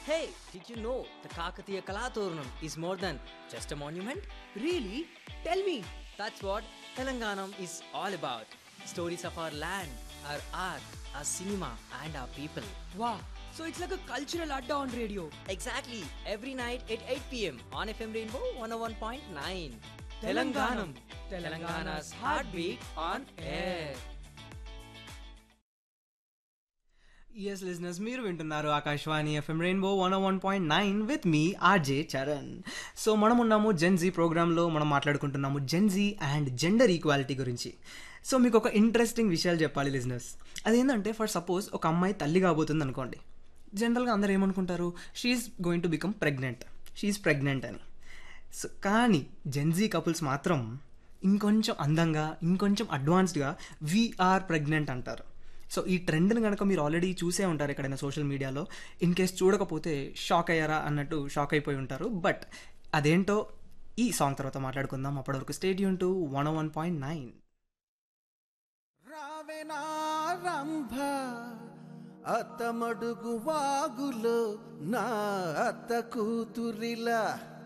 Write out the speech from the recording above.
Hey, did you know the Kakatiya Kalaturnam is more than just a monument? Really? Tell me. That's what Telanganam is all about. Stories of our land, our art, our cinema, and our people. Wow. So it's like a cultural adda on radio. Exactly, every night at 8 pm on FM Rainbow 101.9. Telanganam. Telangana's heartbeat on air. Yes listeners మీరు వింటున్నారు Akashvani FM rainbow one one point nine with me RJ Charan so మనం ఉన్నాము Gen Z ప్రోగ్రాంలో మనం మాట్లాడుకుంటున్నాము Gen Z and gender equality గురించి so మీకు ఒక ఇంట్రెస్టింగ్ విషయాలు చెప్పాలి లిజినెస్ అదేంటంటే ఫర్ సపోజ్ ఒక అమ్మాయి తల్లి కాబోతుంది అనుకోండి జనరల్గా అందరూ ఏమనుకుంటారు she's going to become pregnant she's pregnant అని సో కానీ జెన్జీ కపుల్స్ మాత్రం ఇంకొంచెం అందంగా ఇంకొంచెం అడ్వాన్స్డ్గా వీఆర్ ప్రెగ్నెంట్ అంటారు సో ఈ ట్రెండ్ని కనుక మీరు ఆల్రెడీ చూసే ఉంటారు ఎక్కడైనా సోషల్ మీడియాలో ఇన్ కేస్ చూడకపోతే షాక్ అయ్యారా అన్నట్టు షాక్ అయిపోయి ఉంటారు బట్ అదేంటో ఈ సాంగ్ తర్వాత మాట్లాడుకుందాం అప్పటివరకు stay tuned to one one point nine రావెనారంభ అత్తమడుగు వాగులో నా అత్త కూతురిలా